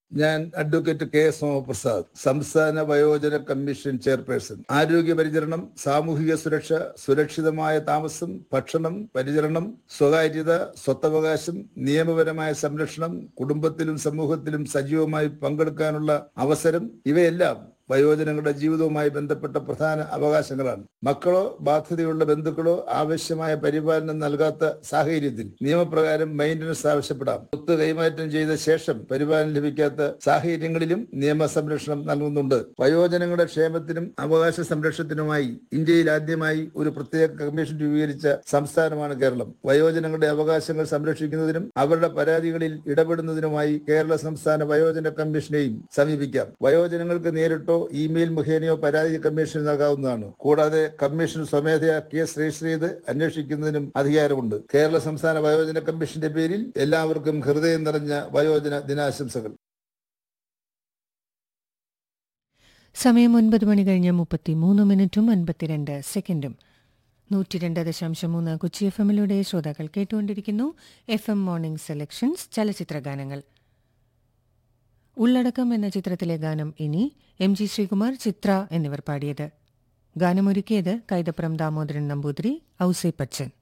ഞാൻ advocate K Somaprasad സംസ്ഥാന വയോജന കമ്മീഷൻ ചെയർപേഴ്സൺ ആരോഗ്യ പരിചരണം സാമൂഹിക സുരക്ഷ സുരക്ഷിതമായ താമസം ഭക്ഷണം പരിചരണം സ്വകാര്യത സ്വത്തവകാശം നിയമപരമായ സംരക്ഷണം കുടുംബത്തിലും സമൂഹത്തിലും സജീവമായി പങ്കെടുക്കാനുള്ള അവസരം ഇവയെല്ലാം വയോജനങ്ങളുടെ ജീവിതവുമായി ബന്ധപ്പെട്ട പ്രധാന അവകാശങ്ങളാണ് മക്കളോ ബാധ്യതയുള്ള ബന്ധുക്കളോ ആവശ്യമായ പരിപാലനം നൽകാത്ത സാഹചര്യത്തിൽ നിയമപ്രകാരം മെയിന്റനൻസ് ആവശ്യപ്പെടാം സ്വത്ത് കൈമാറ്റം ചെയ്ത ശേഷം പരിപാലനം ലഭിക്കാത്ത സാഹചര്യങ്ങളിലും നിയമ സംരക്ഷണം നൽകുന്നുണ്ട് വയോജനങ്ങളുടെ ക്ഷേമത്തിനും അവകാശ സംരക്ഷണത്തിനുമായി ഇന്ത്യയിൽ ആദ്യമായി ഒരു പ്രത്യേക കമ്മീഷൻ രൂപീകരിച്ച സംസ്ഥാനമാണ് കേരളം വയോജനങ്ങളുടെ അവകാശങ്ങൾ സംരക്ഷിക്കുന്നതിനും അവരുടെ പരാതികളിൽ ഇടപെടുന്നതിനുമായി കേരള സംസ്ഥാന വയോജന കമ്മീഷനെയും സമീപിക്കാം വയോജനങ്ങൾക്ക് നേരിട്ടോ ഇമെയിൽ മുഖേനയോ പരാതി കമ്മീഷൻ നൽകാവുന്നതാണ് കൂടാതെ കമ്മീഷൻ സ്വമേധയാ കേസ് രജിസ്റ്റർ ചെയ്ത് അന്വേഷിക്കുന്നതിനും അധികാരമുണ്ട് കേരള സംസ്ഥാന വയോജന കമ്മീഷന്റെ പേരിൽ എല്ലാവർക്കും ഹൃദയം നിറഞ്ഞ വയോജന ദിനാശംസകൾ സമയം ഒൻപത് മണി കഴിഞ്ഞ് മുപ്പത്തി മൂന്ന് മിനിറ്റും അൻപത്തിരണ്ട് സെക്കൻഡും നൂറ്റി രണ്ട് ദശാംശം മൂന്ന് കൊച്ചി എഫ് എമ്മിലൂടെ ശ്രോതാക്കൾ കേട്ടുകൊണ്ടിരിക്കുന്നു എഫ് എം മോർണിംഗ് സെലക്ഷൻസ് ചലച്ചിത്ര ഗാനങ്ങൾ ഉള്ളടക്കം എന്ന ചിത്രത്തിലെ ഗാനം ഇനി എം ജി ശ്രീകുമാർ ചിത്ര എന്നിവർ പാടിയത് ഗാനമൊരുക്കിയത് കൈതപ്രം ദാമോദരൻ നമ്പൂതിരി ഔസേ പച്ചൻ